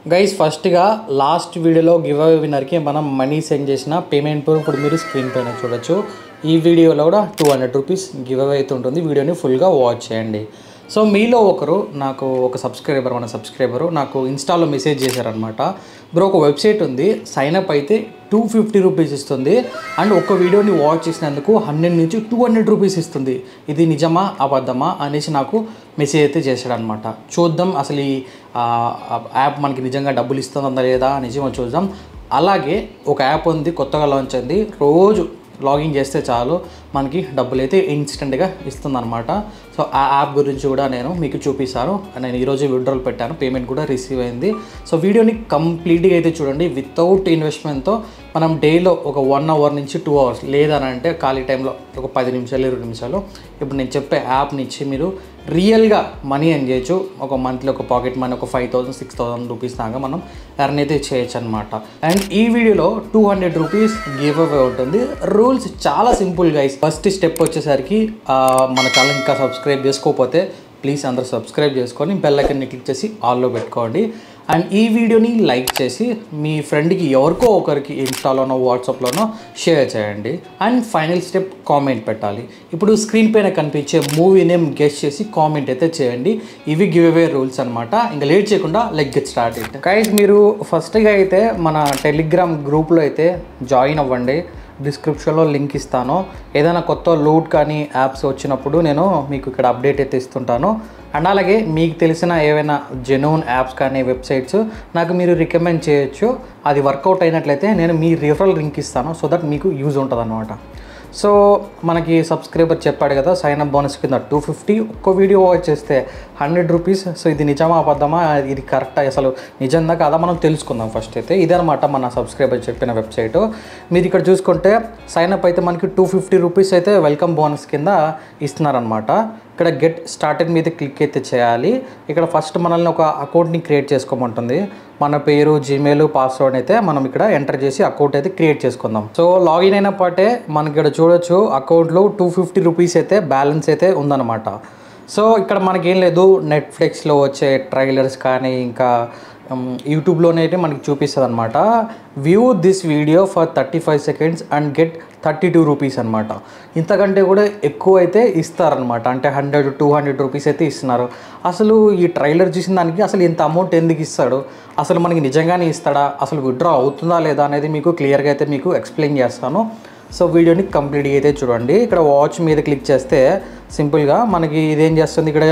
guys ఫస్ట్గా last వీడియోలో give away విన్నర్కి మనం మనీ సెండ్ చేసిన పేమెంట్ ప్రూఫ్ ఇప్పుడు మీరు స్క్రీన్ పైన చూడొచ్చు ఈ వీడియోలో కూడా two hundred rupees give away అయితే ఉంటుంది వీడియోని ఫుల్గా వాచ్ చేయండి సో మీలో ఒకరు నాకు ఒక సబ్స్క్రైబర్ మన సబ్స్క్రైబరు నాకు ఇన్స్టాలో మెసేజ్ చేశారనమాట బ్రో ఒక వెబ్సైట్ ఉంది సైన్ అప్ అయితే టూ ఫిఫ్టీ రూపీస్ ఇస్తుంది అండ్ ఒక వీడియోని వాచ్ చేసినందుకు హండ్రెడ్ నుంచి టూ హండ్రెడ్ రూపీస్ ఇస్తుంది ఇది నిజమా అబద్ధమా అనేసి నాకు మెసేజ్ అయితే చేశాడనమాట చూద్దాం అసలు ఈ ఆ, ఆ యాప్ మనకి నిజంగా డబ్బులు ఇస్తుందా లేదా అనేసి మనం చూద్దాం అలాగే ఒక యాప్ ఉంది కొత్తగా లాంచ్ అయింది రోజు లాగిన్ చేస్తే చాలు మనకి డబ్బులు అయితే ఇన్స్టెంట్గా ఇస్తుందన్నమాట సో ఆ యాప్ గురించి కూడా నేను మీకు చూపిస్తాను నేను ఈరోజు విడ్రాల్ పెట్టాను పేమెంట్ కూడా రిసీవ్ అయింది సో వీడియోని కంప్లీట్గా అయితే చూడండి వితౌట్ ఇన్వెస్ట్మెంట్తో మనం డేలో ఒక వన్ అవర్ నుంచి టూ అవర్స్ లేదని అంటే ఖాళీ టైంలో ఒక పది నిమిషాలు ఇరవై నిమిషాలు ఇప్పుడు నేను చెప్పే యాప్ నుంచి మీరు రియల్గా మనీ ఎర్న్ చేయొచ్చు ఒక మంత్లీ ఒక పాకెట్ మనీ ఒక five thousand six thousand rupees దాకా మనం ఎర్న్ అయితే చేయొచ్చు అనమాట అండ్ ఈ వీడియోలో two hundred rupees give away ఉంటుంది రూల్స్ చాలా సింపుల్ గైస్ ఫస్ట్ స్టెప్ వచ్చేసరికి ఆ, మన ఛానల్ ఇంకా సబ్స్క్రైబ్ చేసుకోకపోతే ప్లీజ్ అందరూ సబ్స్క్రైబ్ చేసుకొని బెల్ ఐకన్ని క్లిక్ చేసి ఆల్లో పెట్టుకోండి అండ్ ఈ వీడియోని లైక్ చేసి మీ ఫ్రెండ్కి ఎవరికో ఒకరికి ఇన్స్టాలోనో వాట్సాప్లోనో షేర్ చేయండి అండ్ ఫైనల్ స్టెప్ కామెంట్ పెట్టాలి ఇప్పుడు స్క్రీన్ పైన కనిపించే మూవీ నేమ్ గెస్ట్ చేసి కామెంట్ అయితే చేయండి ఇవి గివ్ అవే రూల్స్ అనమాట ఇంకా లేట్ చేయకుండా లెగ్ గెట్ స్టార్ట్ ఇట్ గైస్ మీరు ఫస్ట్గా అయితే మన టెలిగ్రామ్ గ్రూప్లో అయితే జాయిన్ అవ్వండి డిస్క్రిప్షన్లో లింక్ ఇస్తాను ఏదైనా కొత్త లూట్ కానీ యాప్స్ వచ్చినప్పుడు నేను మీకు ఇక్కడ అప్డేట్ అయితే ఇస్తుంటాను అండ్ అలాగే మీకు తెలిసిన ఏవైనా జెన్యూన్ యాప్స్ కానీ వెబ్సైట్స్ నాకు మీరు రికమెండ్ చేయొచ్చు అది వర్కౌట్ అయినట్లయితే నేను మీ రిఫరల్ లింక్ ఇస్తాను సో దట్ మీకు యూజ్ ఉంటుంది అనమాట సో మనకి సబ్స్క్రైబర్ చెప్పాడు కదా సైన్ అప్ బోనస్ కింద టూ ఫిఫ్టీ ఒక్క వీడియో వాచ్ చేస్తే హండ్రెడ్ రూపీస్ సో ఇది నిజమా అబద్ధమా ఇది కరెక్టా అసలు నిజంగా కాదా మనం తెలుసుకుందాం ఫస్ట్ అయితే ఇదనమాట మన సబ్స్క్రైబర్ చెప్పిన వెబ్సైట్ మీరు ఇక్కడ చూసుకుంటే సైన్ అప్ అయితే మనకి టూ ఫిఫ్టీ రూపీస్ అయితే వెల్కమ్ బోనస్ కింద ఇస్తున్నారనమాట ఇక్కడ గెట్ స్టార్టెడ్ మీద క్లిక్ అయితే చేయాలి ఇక్కడ ఫస్ట్ మనల్ని ఒక అకౌంట్ని క్రియేట్ చేసుకోమంటుంది మన పేరు జీమెయిల్ పాస్వర్డ్ అయితే మనం ఇక్కడ ఎంటర్ చేసి అకౌంట్ అయితే క్రియేట్ చేసుకుందాం సో లాగిన్ అయిన పాటే మనకి ఇక్కడ చూడొచ్చు అకౌంట్లో టూ ఫిఫ్టీ రూపీస్ అయితే బ్యాలెన్స్ అయితే ఉందన్నమాట సో ఇక్కడ మనకేం లేదు నెట్ఫ్లిక్స్లో వచ్చే ట్రైలర్స్ కానీ ఇంకా యూట్యూబ్లోనే అయితే మనకి చూపిస్తుంది అనమాట view this video for thirty five seconds and get thirty two rupees అనమాట ఇంతకంటే కూడా ఎక్కువ అయితే ఇస్తారనమాట అంటే హండ్రెడ్ టూ హండ్రెడ్ రూపీస్ అయితే ఇస్తున్నారు అసలు ఈ ట్రైలర్ చూసిన దానికి అసలు ఇంత అమౌంట్ ఎందుకు ఇస్తాడు అసలు మనకి నిజంగానే ఇస్తాడా అసలు విత్డ్రా అవుతుందా లేదా అనేది మీకు క్లియర్గా అయితే మీకు ఎక్స్ప్లెయిన్ చేస్తాను సో వీడియోని కంప్లీట్గా అయితే చూడండి ఇక్కడ వాచ్ మీద క్లిక్ చేస్తే సింపుల్గా మనకి ఇదేం చేస్తుంది ఇక్కడ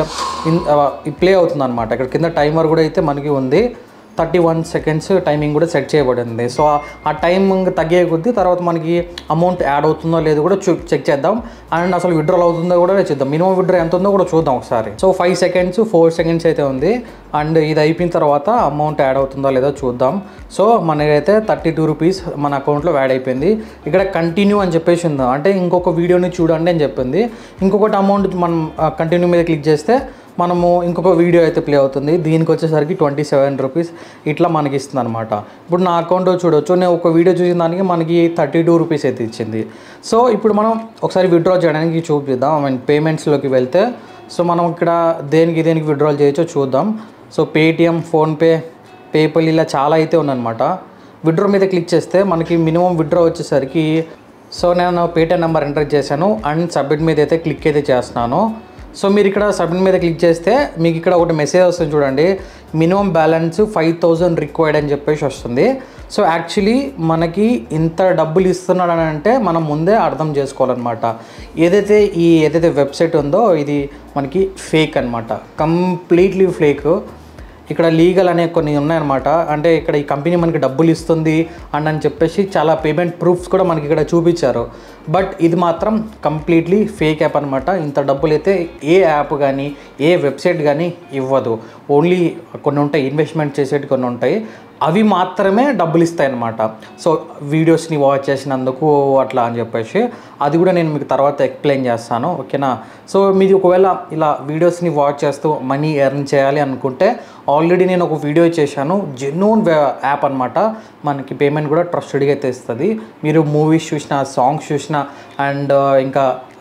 ప్లే అవుతుంది అనమాట ఇక్కడ కింద టైమర్ కూడా అయితే మనకి ఉంది థర్టీ వన్ సెకండ్స్ టైమింగ్ కూడా సెట్ చేయబడింది సో ఆ- ఆ టైమింగ్ తగ్గే కొద్దీ తర్వాత మనకి అమౌంట్ యాడ్ అవుతుందో లేదో కూడా చూ చెక్ చేద్దాం అండ్ అసలు విడ్రాల్ అవుతుందో కూడా చూద్దాం మినిమం విడ్రా ఎంత ఉందో కూడా చూద్దాం ఒకసారి so five seconds four seconds అయితే ఉంది అండ్ ఇది అయిపోయిన తర్వాత అమౌంట్ యాడ్ అవుతుందో లేదో చూద్దాం సో మనకైతే థర్టీ టూ రూపీస్ మన అకౌంట్లో యాడ్ అయిపోయింది ఇక్కడ కంటిన్యూ అని చెప్పేసి ఉంది అంటే ఇంకొక వీడియోని చూడండి అని చెప్పింది ఇంకొకటి అమౌంట్ మనం కంటిన్యూ మీద క్లిక్ చేస్తే మనము ఇంకొక వీడియో అయితే ప్లే అవుతుంది దీనికి వచ్చేసరికి ట్వంటీ సెవెన్ రూపీస్ ఇట్లా మనకి ఇస్తుంది అనమాట ఇప్పుడు నా అకౌంట్ చూడొచ్చు నేను ఒక వీడియో చూసిన దానికి మనకి థర్టీ టూ రూపీస్ అయితే ఇచ్చింది సో ఇప్పుడు మనం ఒకసారి విత్డ్రా చేయడానికి చూపిద్దాం ఐ మీన్ పేమెంట్స్లోకి వెళ్తే సో మనం ఇక్కడ దేనికి దేనికి విత్డ్రాల్ చేయొచ్చో చూద్దాం సో పేటిఎం ఫోన్పే పేపల్ ఇలా చాలా అయితే ఉందన్నమాట విత్డ్రా మీద క్లిక్ చేస్తే మనకి మినిమం విత్డ్రా వచ్చేసరికి సో నేను పేటిఎం నెంబర్ ఎంటర్ చేశాను అండ్ సబ్మిట్ మీద అయితే క్లిక్ అయితే చేస్తున్నాను సో మీరు ఇక్కడ సబ్మిట్ మీద క్లిక్ చేస్తే మీకు ఇక్కడ ఒకటి మెసేజ్ వస్తుంది చూడండి minimum balance five thousand required అని చెప్పేసి వస్తుంది సో యాక్చువల్లీ మనకి ఇంత డబ్బులు ఇస్తున్నాడు అని అంటే మనం ముందే అర్థం చేసుకోవాలన్నమాట ఏదైతే ఈ ఏదైతే వెబ్సైట్ ఉందో ఇది మనకి ఫేక్ అనమాట కంప్లీట్లీ ఫేక్ ఇక్కడ లీగల్ అనే కొన్ని ఉన్నాయన్నమాట అంటే ఇక్కడ ఈ కంపెనీ మనకి డబ్బులు ఇస్తుంది అండ్ అని చెప్పేసి చాలా పేమెంట్ ప్రూఫ్స్ కూడా మనకి ఇక్కడ చూపించారు బట్ ఇది మాత్రం కంప్లీట్లీ ఫేక్ యాప్ అనమాట ఇంత డబ్బులు అయితే ఏ యాప్ కానీ ఏ వెబ్సైట్ కానీ ఇవ్వదు ఓన్లీ కొన్ని ఉంటాయి ఇన్వెస్ట్మెంట్ చేసేటి కొన్ని ఉంటాయి అవి మాత్రమే డబ్బులు ఇస్తాయి అన్నమాట సో వీడియోస్ని వాచ్ చేసినందుకు అట్లా అని చెప్పేసి అది కూడా నేను మీకు తర్వాత ఎక్స్ప్లెయిన్ చేస్తాను ఓకేనా సో మీది ఒకవేళ ఇలా వీడియోస్ని వాచ్ చేస్తూ మనీ ఎర్న్ చేయాలి అనుకుంటే ఆల్రెడీ నేను ఒక వీడియో చేశాను జెన్యూన్ యాప్ అనమాట మనకి పేమెంట్ కూడా ట్రస్టెడ్గా అయితే ఇస్తుంది మీరు మూవీస్ చూసిన సాంగ్స్ చూసిన అండ్ ఇంకా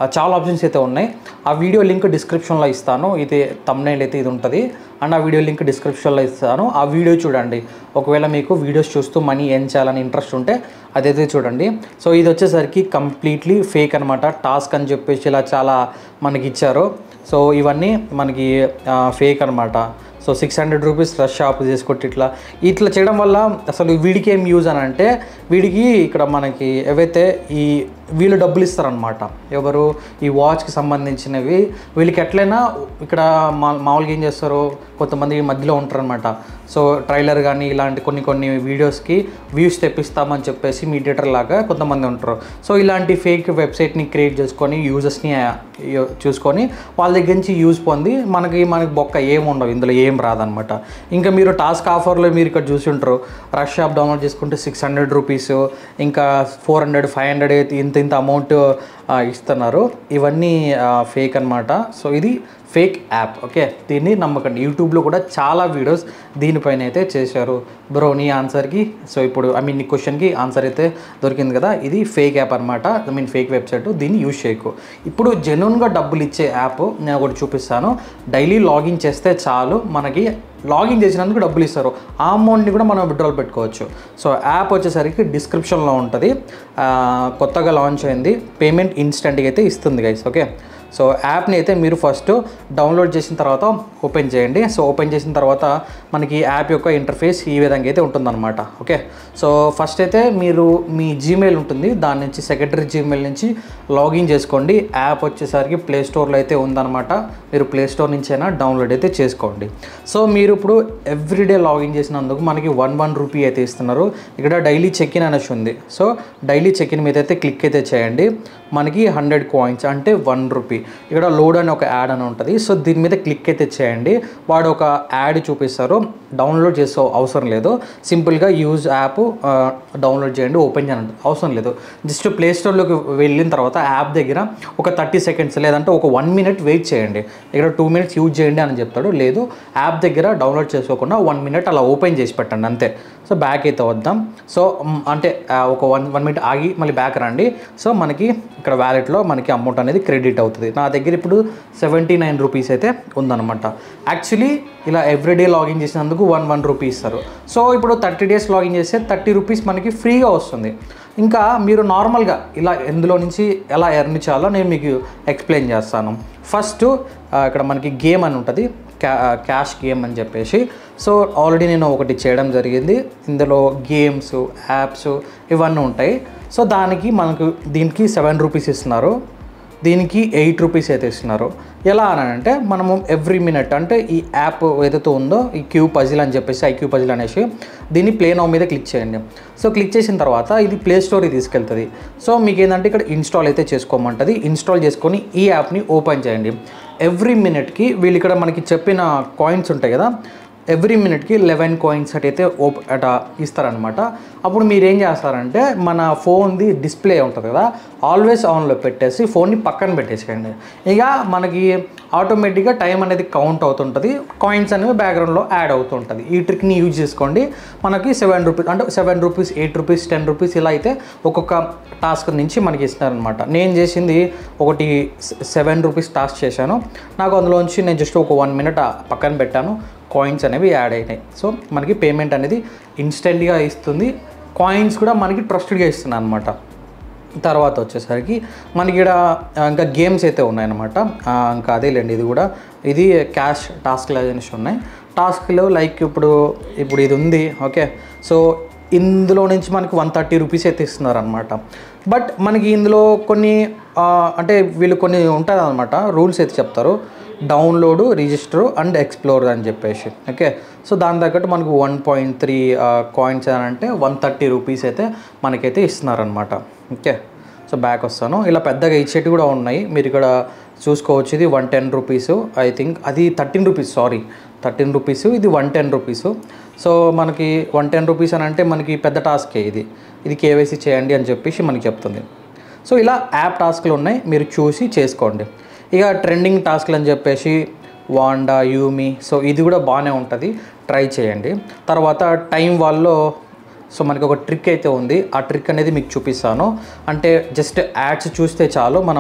ఆ, చాలా ఆప్షన్స్ అయితే ఉన్నాయి ఆ వీడియో లింక్ డిస్క్రిప్షన్లో ఇస్తాను ఇది తమ్నైల్ అయితే ఇది ఉంటుంది అండ్ ఆ వీడియో లింక్ డిస్క్రిప్షన్లో ఇస్తాను ఆ వీడియో చూడండి ఒకవేళ మీకు వీడియోస్ చూస్తూ మనీ ఎర్న్ చేయాలని ఇంట్రెస్ట్ ఉంటే అదైతే చూడండి సో ఇది వచ్చేసరికి కంప్లీట్లీ ఫేక్ అనమాట టాస్క్ అని చెప్పేసి ఇలా చాలా మనకి ఇచ్చారు సో ఇవన్నీ మనకి ఫేక్ అనమాట so six hundred rupees rush shop చేసుకుంటే ఇట్లా ఇట్లా చేయడం వల్ల అసలు వీడికి ఏం యూజ్ అని అంటే వీడికి ఇక్కడ మనకి ఏవైతే ఈ వీళ్ళు డబ్బులు ఇస్తారనమాట ఎవరు ఈ వాచ్కి సంబంధించినవి వీళ్ళకి ఎట్లయినా ఇక్కడ మా మామూలుగా ఏం చేస్తారు కొంతమంది మధ్యలో ఉంటారనమాట సో ట్రైలర్ కానీ ఇలాంటి కొన్ని కొన్ని వీడియోస్కి వ్యూస్ తెప్పిస్తామని చెప్పేసి మీడియేటర్ లాగా కొంతమంది ఉంటారు సో ఇలాంటి ఫేక్ వెబ్సైట్ని క్రియేట్ చేసుకొని యూజర్స్ని చూసుకొని వాళ్ళ దగ్గర నుంచి యూజ్ పొంది మనకి మనకి బొక్క ఏం ఉండవు ఇందులో ఏం రాదనమాట ఇంకా మీరు టాస్క్ ఆఫర్లో మీరు ఇక్కడ చూసి ఉంటారు రష్ యాప్ డౌన్లోడ్ చేసుకుంటే సిక్స్ హండ్రెడ్ రూపీస్ ఇంకా ఫోర్ హండ్రెడ్ ఫైవ్ హండ్రెడ్ ఇంత ఇంత అమౌంట్ ఇస్తున్నారు ఇవన్నీ ఫేక్ అనమాట సో ఇది ఫేక్ యాప్ ఓకే దీన్ని నమ్మకండి యూట్యూబ్లో కూడా చాలా వీడియోస్ దీనిపైన అయితే చేశారు బ్రో నీ ఆన్సర్కి సో ఇప్పుడు ఐ మీన్ నీ క్వశ్చన్కి ఆన్సర్ అయితే దొరికింది కదా ఇది ఫేక్ యాప్ అనమాట ఐ మీన్ ఫేక్ వెబ్సైట్ దీన్ని యూజ్ చేయకు ఇప్పుడు జెన్యున్గా డబ్బులు ఇచ్చే యాప్ నేను ఒకటి చూపిస్తాను డైలీ లాగిన్ చేస్తే చాలు మనకి లాగిన్ చేసినందుకు డబ్బులు ఇస్తారు ఆ అమౌంట్ని కూడా మనం విడ్రాల్ పెట్టుకోవచ్చు సో యాప్ వచ్చేసరికి డిస్క్రిప్షన్లో ఉంటుంది ఆ, కొత్తగా లాంచ్ అయింది పేమెంట్ ఇన్స్టెంట్గా అయితే ఇస్తుంది గైస్ ఓకే సో యాప్ని అయితే మీరు ఫస్ట్ డౌన్లోడ్ చేసిన తర్వాత ఓపెన్ చేయండి సో ఓపెన్ చేసిన తర్వాత మనకి యాప్ యొక్క ఇంటర్ఫేస్ ఈ విధంగా అయితే ఉంటుందన్నమాట ఓకే సో ఫస్ట్ అయితే మీరు మీ జీమెయిల్ ఉంటుంది దాని నుంచి సెక్రటరీ జీమెయిల్ నుంచి లాగిన్ చేసుకోండి యాప్ వచ్చేసరికి ప్లే స్టోర్లో అయితే ఉందన్నమాట మీరు ప్లే స్టోర్ నుంచి అయినా డౌన్లోడ్ అయితే చేసుకోండి సో మీరు ఇప్పుడు ఎవ్రీడే లాగిన్ చేసినందుకు మనకి వన్ వన్ రూపీ అయితే ఇస్తున్నారు ఇక్కడ డైలీ చెక్ ఇన్ అనేసి ఉంది సో డైలీ చెక్ ఇన్ మీద అయితే క్లిక్ అయితే చేయండి మనకి హండ్రెడ్ కాయిన్స్ అంటే వన్ రూపీ ఇక్కడ లోడ్ అని ఒక యాడ్ అని ఉంటుంది సో దీని మీద క్లిక్ అయితే చేయండి వాడు ఒక యాడ్ చూపిస్తారు డౌన్లోడ్ చేసే అవసరం లేదు సింపుల్గా యూజ్ యాప్ డౌన్లోడ్ చేయండి ఓపెన్ చేయండి అవసరం లేదు జస్ట్ ప్లే స్టోర్లోకి వెళ్ళిన తర్వాత యాప్ దగ్గర ఒక థర్టీ సెకండ్స్ లేదంటే ఒక వన్ మినిట్ వెయిట్ చేయండి ఇక్కడ టూ మినిట్స్ యూజ్ చేయండి అని చెప్తాడు లేదు యాప్ దగ్గర డౌన్లోడ్ చేసుకోకుండా వన్ మినిట్ అలా ఓపెన్ చేసి పెట్టండి అంతే సో బ్యాక్ అయితే వద్దాం సో మ్, అంటే ఆ, ఒక వన్ వన్ మినిట్ ఆగి మళ్ళీ బ్యాక్ రండి సో మనకి ఇక్కడ వ్యాలెట్లో మనకి అమౌంట్ అనేది క్రెడిట్ అవుతుంది నా దగ్గర ఇప్పుడు సెవెంటీ నైన్ రూపీస్ అయితే ఉందన్నమాట యాక్చువల్లీ ఇలా ఎవ్రీడే లాగిన్ చేసినందుకు వన్ వన్ రూపీ ఇస్తారు సో ఇప్పుడు థర్టీ డేస్ లాగిన్ చేస్తే థర్టీ రూపీస్ మనకి ఫ్రీగా వస్తుంది ఇంకా మీరు నార్మల్గా ఇలా ఎందులో నుంచి ఎలా ఎర్న్ చేయాలో నేను మీకు ఎక్స్ప్లెయిన్ చేస్తాను ఫస్ట్ ఇక్కడ మనకి గేమ్ అని ఉంటుంది క్యా క్యాష్ గేమ్ అని చెప్పేసి సో ఆల్రెడీ నేను ఒకటి చేయడం జరిగింది ఇందులో గేమ్స్ యాప్స్ ఇవన్నీ ఉంటాయి సో దానికి మనకు దీనికి సెవెన్ రూపీస్ ఇస్తున్నారు దీనికి ఎయిట్ రూపీస్ అయితే ఇస్తున్నారు ఎలా అని అంటే మనము ఎవ్రీ మినిట్ అంటే ఈ యాప్ ఏదైతే ఉందో ఈ క్యూ పజిల్ అని చెప్పేసి ఐక్యూ పజిల్ అనేసి దీన్ని ప్లే నౌ మీద క్లిక్ చేయండి సో క్లిక్ చేసిన తర్వాత ఇది ప్లే స్టోర్కి తీసుకెళ్తుంది సో మీకు ఏంటంటే ఇక్కడ ఇన్స్టాల్ అయితే చేసుకోమంటుంది ఇన్స్టాల్ చేసుకొని ఈ యాప్ని ఓపెన్ చేయండి ఎవ్రీ మినిట్కి వీళ్ళు ఇక్కడ మనకి చెప్పిన కాయిన్స్ ఉంటాయి కదా ఎవ్రీ మినిట్కి లెవెన్ కాయిన్స్ అయితే ఓప్ అట ఇస్తారనమాట అప్పుడు మీరు ఏం చేస్తారంటే మన ఫోన్ది డిస్ప్లే ఉంటుంది కదా ఆల్వేస్ ఆన్లో పెట్టేసి ఫోన్ని పక్కన పెట్టేసేయండి ఇక మనకి ఆటోమేటిక్గా టైం అనేది కౌంట్ అవుతుంటుంది కాయిన్స్ అనేవి బ్యాక్గ్రౌండ్లో యాడ్ అవుతుంటుంది ఈ ట్రిక్ని యూజ్ చేసుకోండి మనకి సెవెన్ రూపీస్ అంటే seven rupees eight rupees ten rupees ఇలా అయితే ఒక్కొక్క టాస్క్ నుంచి మనకి ఇస్తున్నారనమాట నేను చేసింది ఒకటి సెవెన్ రూపీస్ టాస్క్ చేశాను నాకు అందులోంచి నేను జస్ట్ ఒక వన్ మినిట్ పక్కన పెట్టాను కాయిన్స్ అనేవి యాడ్ అయినాయి సో మనకి పేమెంట్ అనేది ఇన్స్టెంట్గా ఇస్తుంది కాయిన్స్ కూడా మనకి ట్రస్టెడ్గా ఇస్తుంది అనమాట తర్వాత వచ్చేసరికి మనకి ఇక్కడ ఆ, ఇంకా గేమ్స్ అయితే ఉన్నాయన్నమాట ఆ, ఇంకా అదేలేండి ఇది కూడా ఇది క్యాష్ టాస్క్ అనేసి ఉన్నాయి టాస్క్లో లైక్ ఇప్పుడు ఇప్పుడు ఇది ఉంది ఓకే సో ఇందులో నుంచి మనకి వన్ థర్టీ రూపీస్ అయితే ఇస్తున్నారు అనమాట బట్ మనకి ఇందులో కొన్ని ఆ, అంటే వీళ్ళు కొన్ని ఉంటుంది అనమాట రూల్స్ అయితే చెప్తారు డౌన్లోడ్ రిజిస్టర్ అండ్ ఎక్స్ప్లోర్ అని చెప్పేసి ఓకే సో దాని తగ్గట్టు మనకు వన్ పాయింట్ త్రీ కాయిన్స్ అని అంటే వన్ థర్టీ రూపీస్ అయితే మనకైతే ఇస్తున్నారనమాట ఓకే సో బ్యాక్ వస్తాను ఇలా పెద్దగా ఇచ్చేటి కూడా ఉన్నాయి మీరు ఇక్కడ చూసుకోవచ్చు ఇది one ten rupees I think అది thirteen rupees sorry thirteen rupees ఇది వన్ టెన్ రూపీస్ సో మనకి వన్ టెన్ రూపీస్ అని అంటే మనకి పెద్ద టాస్కే ఇది ఇది కేవైసీ చేయండి అని చెప్పేసి మనకి చెప్తుంది సో ఇలా యాప్ టాస్క్లు ఉన్నాయి మీరు చూసి చేసుకోండి ఇక ట్రెండింగ్ టాస్క్లు అని చెప్పేసి వాండా యూమి సో ఇది కూడా బాగానే ఉంటుంది ట్రై చేయండి తర్వాత టైం వాళ్ళలో సో మనకి ఒక ట్రిక్ అయితే ఉంది ఆ ట్రిక్ అనేది మీకు చూపిస్తాను అంటే జస్ట్ యాడ్స్ చూస్తే చాలు మనము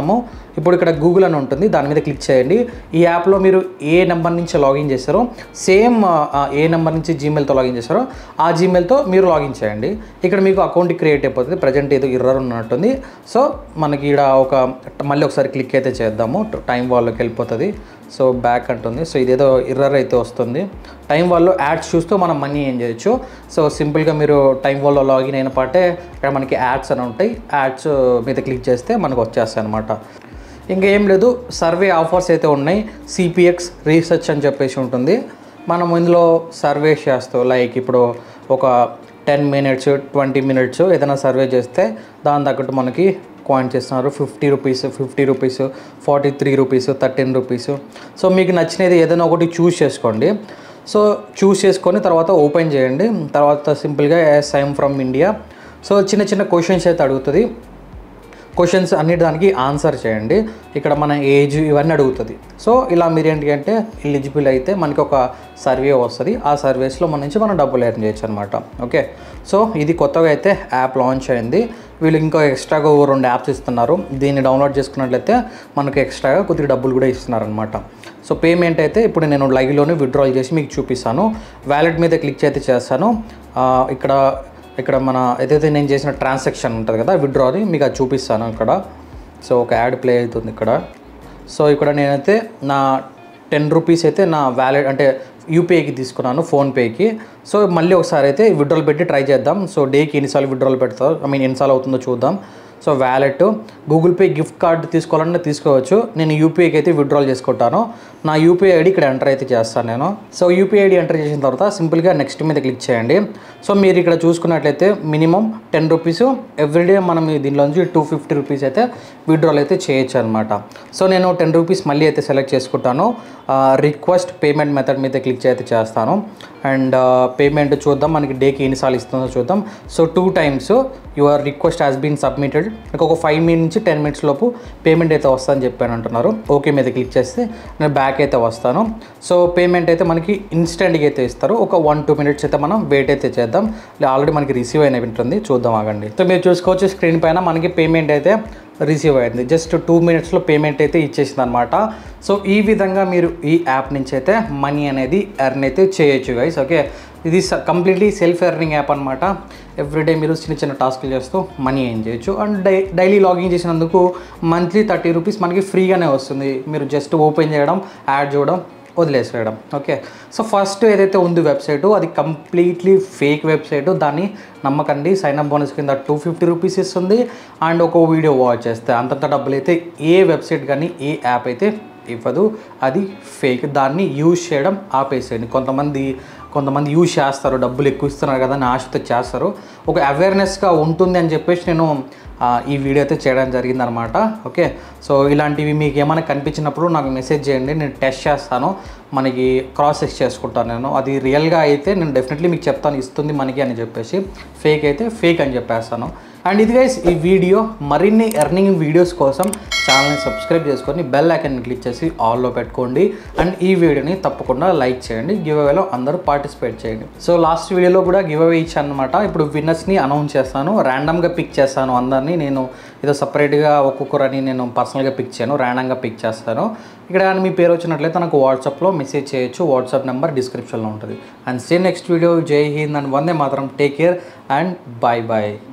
ఇప్పుడు ఇక్కడ గూగుల్ అని ఉంటుంది దాని మీద క్లిక్ చేయండి ఈ యాప్లో మీరు ఏ నెంబర్ నుంచి లాగిన్ చేస్తారో సేమ్ ఏ నెంబర్ నుంచి జీమెయిల్తో లాగిన్ చేస్తారో ఆ జీమెయిల్తో మీరు లాగిన్ చేయండి ఇక్కడ మీకు అకౌంట్ క్రియేట్ అయిపోతుంది ప్రజెంట్ ఏదో ఇర్రర్ ఉన్నట్టుంది సో మనకి ఇక్కడ ఒక మళ్ళీ ఒకసారి క్లిక్ అయితే చేద్దాము టైం వాళ్ళకి వెళ్ళిపోతుంది సో బ్యాక్ అంటుంది సో ఇదేదో ఇర్రర్ అయితే వస్తుంది టైం వాళ్ళు యాడ్స్ చూస్తూ మనం మనీ ఏం చేయొచ్చు సో సింపుల్గా మీరు టైం వాళ్ళు లాగిన్ అయిన పాటే ఇక్కడ మనకి యాడ్స్ అని ఉంటాయి యాడ్స్ మీద క్లిక్ చేస్తే మనకు వచ్చేస్తాయి అనమాట ఇంకా ఏం లేదు సర్వే ఆఫర్స్ అయితే ఉన్నాయి సిపిఎక్స్ రీసెర్చ్ అని చెప్పేసి ఉంటుంది మనం ఇందులో సర్వే చేస్తూ లైక్ ఇప్పుడు ఒక టెన్ మినిట్స్ ట్వంటీ మినిట్స్ ఏదైనా సర్వే చేస్తే దాని తగ్గట్టు మనకి కాయిన్స్ ఇస్తున్నారు fifty rupees fifty rupees forty three rupees thirteen rupees so మీకు నచ్చినది ఏదైనా ఒకటి చూస్ చేసుకోండి సో చూస్ చేసుకొని తర్వాత ఓపెన్ చేయండి తర్వాత సింపుల్గా yes I'm from India so చిన్న చిన్న క్వశ్చన్స్ అయితే అడుగుతుంది క్వశ్చన్స్ అన్నిటి దానికి ఆన్సర్ చేయండి ఇక్కడ మన ఏజ్ ఇవన్నీ అడుగుతుంది సో ఇలా మీరు ఏంటి అంటే ఎలిజిబుల్ అయితే మనకి ఒక సర్వే వస్తుంది ఆ సర్వీస్లో మన నుంచి మనం డబ్బులు ఎర్న్ చేయొచ్చు అనమాట ఓకే సో ఇది కొత్తగా అయితే యాప్ లాంచ్ అయింది వీళ్ళు ఇంకో ఎక్స్ట్రాగా ఓ రెండు యాప్స్ ఇస్తున్నారు దీన్ని డౌన్లోడ్ చేసుకున్నట్లయితే మనకు ఎక్స్ట్రాగా కొద్దిగా డబ్బులు కూడా ఇస్తున్నారనమాట సో పేమెంట్ అయితే ఇప్పుడు నేను లైవ్లోనే విత్డ్రాల్ చేసి మీకు చూపిస్తాను వ్యాలెట్ మీద క్లిక్ అయితే చేస్తాను ఆ, ఇక్కడ ఇక్కడ మన ఏదైతే నేను చేసిన ట్రాన్సాక్షన్ ఉంటుంది కదా విత్డ్రాని మీకు అది చూపిస్తాను ఇక్కడ సో ఒక యాడ్ ప్లే అవుతుంది ఇక్కడ సో ఇక్కడ నేనైతే నా టెన్ రూపీస్ అయితే నా వ్యాలెట్ అంటే యూపీఐకి తీసుకున్నాను ఫోన్పేకి సో మళ్ళీ ఒకసారి అయితే విత్డ్రాల్ పెట్టి ట్రై చేద్దాం సో డేకి ఎన్నిసార్లు విత్డ్రాల్ పెడతారు ఐ మీన్ ఎన్నిసార్లు అవుతుందో చూద్దాం so wallet Google Pay gift card తీసుకోవాలంటే తీసుకోవచ్చు నేను యూపీఐకి అయితే విత్డ్రాల్ చేసుకుంటాను నా యూపీఐ ఐడి ఇక్కడ ఎంటర్ అయితే చేస్తాను నేను సో యూపీఐ ఐడి ఎంటర్ చేసిన తర్వాత సింపుల్గా నెక్స్ట్ మీద క్లిక్ చేయండి సో మీరు ఇక్కడ చూసుకున్నట్లయితే మినిమం టెన్ రూపీస్ ఎవ్రీడే మనం ఈ దీనిలో నుంచి టూ ఫిఫ్టీ రూపీస్ అయితే విత్డ్రాల్ అయితే చేయొచ్చు అనమాట సో నేను టెన్ రూపీస్ మళ్ళీ అయితే సెలెక్ట్ చేసుకుంటాను రిక్వెస్ట్ పేమెంట్ మెథడ్ మీద క్లిక్ అయితే చేస్తాను అండ్ పేమెంట్ చూద్దాం మనకి డేకి ఎన్నిసార్లు ఇస్తుందో చూద్దాం so two times your request has been submitted మీకు ఒక ఫైవ్ మినిట్ నుంచి టెన్ మినిట్స్ లోపు పేమెంట్ అయితే వస్తుందని చెప్పాను అంటున్నారు ఓకే మీద క్లిక్ చేస్తే నేను బ్యాక్ అయితే వస్తాను సో పేమెంట్ అయితే మనకి ఇన్స్టెంట్గా అయితే ఇస్తారు ఒక వన్ టూ మినిట్స్ అయితే మనం వెయిట్ అయితే చేద్దాం ఆల్రెడీ మనకి రిసీవ్ అయిన ఉంటుంది చూద్దాం ఆగండి సో మీరు చూసుకోవచ్చు స్క్రీన్ పైన మనకి పేమెంట్ అయితే రిసీవ్ అయింది జస్ట్ టూ మినిట్స్లో పేమెంట్ అయితే ఇచ్చేసింది అనమాట సో ఈ విధంగా మీరు ఈ యాప్ నుంచి అయితే మనీ అనేది ఎర్న్ అయితే చేయొచ్చు గైస్ ఓకే ఇది కంప్లీట్లీ సెల్ఫ్ ఎర్నింగ్ యాప్ అనమాట ఎవ్రీడే మీరు చిన్న చిన్న టాస్క్లు చేస్తూ మనీ ఏం చేయొచ్చు అండ్ డై డైలీ లాగిన్ చేసినందుకు మంత్లీ థర్టీ రూపీస్ మనకి ఫ్రీగానే వస్తుంది మీరు జస్ట్ ఓపెన్ చేయడం యాడ్ చూడడం వదిలేసేయడం ఓకే సో ఫస్ట్ ఏదైతే ఉంది వెబ్సైట్ అది కంప్లీట్లీ ఫేక్ వెబ్సైట్ దాన్ని నమ్మకండి సైన్ అప్ బోనస్ కింద టూ ఫిఫ్టీ రూపీస్ ఇస్తుంది అండ్ ఒక వీడియో వాచ్ చేస్తే అంతంత డబ్బులు అయితే ఏ వెబ్సైట్ కానీ ఏ యాప్ అయితే ఇవ్వదు అది ఫేక్ దాన్ని యూజ్ చేయడం ఆపేసేయండి కొంతమంది కొంతమంది యూజ్ చేస్తారు డబ్బులు ఎక్కువ ఇస్తున్నారు కదా అని ఆశతో చేస్తారు ఒక అవేర్నెస్గా ఉంటుంది అని చెప్పేసి నేను ఆ, ఈ వీడియో అయితే చేయడం జరిగిందనమాట ఓకే సో ఇలాంటివి మీకు ఏమైనా కనిపించినప్పుడు నాకు మెసేజ్ చేయండి నేను టెస్ట్ చేస్తాను మనకి క్రాస్ చెక్ చేసుకుంటాను నేను అది రియల్గా అయితే నేను డెఫినెట్లీ మీకు చెప్తాను ఇస్తుంది మనకి అని చెప్పేసి ఫేక్ అయితే ఫేక్ అని చెప్పేస్తాను అండ్ ఇది గైస్ ఈ వీడియో మరిన్ని ఎర్నింగ్ వీడియోస్ కోసం ఛానల్ని సబ్స్క్రైబ్ చేసుకొని బెల్ ఐకన్ క్లిక్ చేసి ఆల్లో పెట్టుకోండి అండ్ ఈ వీడియోని తప్పకుండా లైక్ చేయండి గివ్ అవేలో అందరూ పార్టిసిపేట్ చేయండి సో లాస్ట్ వీడియోలో కూడా గివ్ అవే ఇచ్చాను అనమాట ఇప్పుడు విన్నర్స్ని అనౌన్స్ చేస్తాను ర్యాండమ్గా పిక్ చేస్తాను అందరినీ నేను ఏదో సపరేట్గా ఒక్కొక్కరని నేను పర్సనల్గా పిక్ చేయను ర్యాండమ్గా పిక్ చేస్తాను ఇక్కడ కానీ మీ పేరు వచ్చినట్లయితే నాకు వాట్సాప్లో మెసేజ్ చేయొచ్చు వాట్సాప్ నెంబర్ డిస్క్రిప్షన్లో ఉంటుంది అండ్ సే నెక్స్ట్ వీడియో జై Hind and Vande Mataram take care and bye bye